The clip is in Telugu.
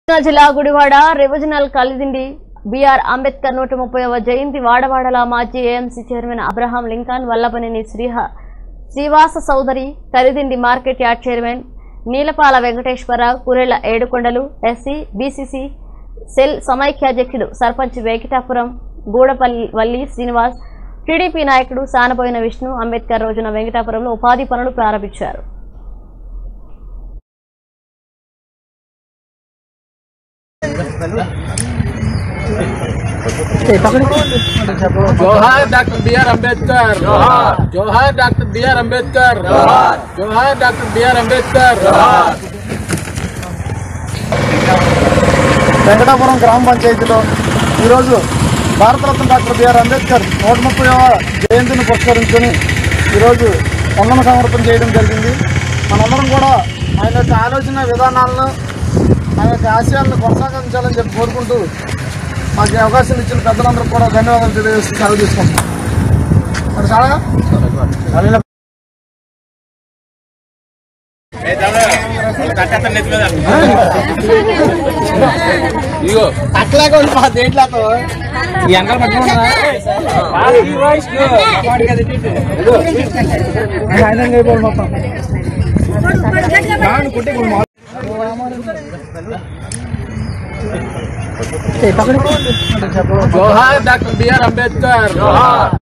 కృష్ణా జిల్లా గుడివాడ రివిజనల్ కలిదిండి బిఆర్ అంబేద్కర్ నూట ముప్పైవ జయంతి వాడవాడల మాజీ AMC chairman Abraham Lincoln Vallabhaneni శ్రీహ శ్రీవాస సౌదరి Kalidindi market yard chairman Neelapala Venkateswararao Kurella Yedukondalu SC BCC cell సమైక్యాధ్యక్షుడు సర్పంచ్ వెంకటాపురం గూడపల్లి వల్లి శ్రీనివాస్ టీడీపీ నాయకుడు సానబోయిన విష్ణు అంబేద్కర్ రోజున వెంకటాపురంలో ఉపాధి పనులు ప్రారంభించారు జోహార్ డాక్టర్ బిఆర్ అంబేద్కర్ జోహార్ డాక్టర్ బిఆర్ అంబేద్కర్ జోహార్ డాక్టర్ బిఆర్ అంబేద్కర్ వెంకటాపురం గ్రామ పంచాయతీలో ఈరోజు భారతరత్న డాక్టర్ బిఆర్ అంబేద్కర్ నూట ముప్పైవ జయంతిని పురస్కరించుకొని ఈరోజు వందన సమర్పణ చేయడం జరిగింది మనందరం కూడా ఆయన యొక్క ఆలోచన విధానాలను ఆయన యొక్క ఆశయాలను కొనసాగించాలని చెప్పి కోరుకుంటూ మాకు ఈ అవకాశం ఇచ్చిన పెద్దలందరూ కూడా ధన్యవాదాలు తెలియజేస్తూ సెలవు తీసుకుంటాం మరి చాలా అనిల ఇగో అట్లాగే ఉండి మా దేంట్లో ఈ అంకల్ పట్టుకున్నా ఆయన అయిపోయి మొత్తం జోహార్ డాక్టర్ బిఆర్ అంబేద్కర్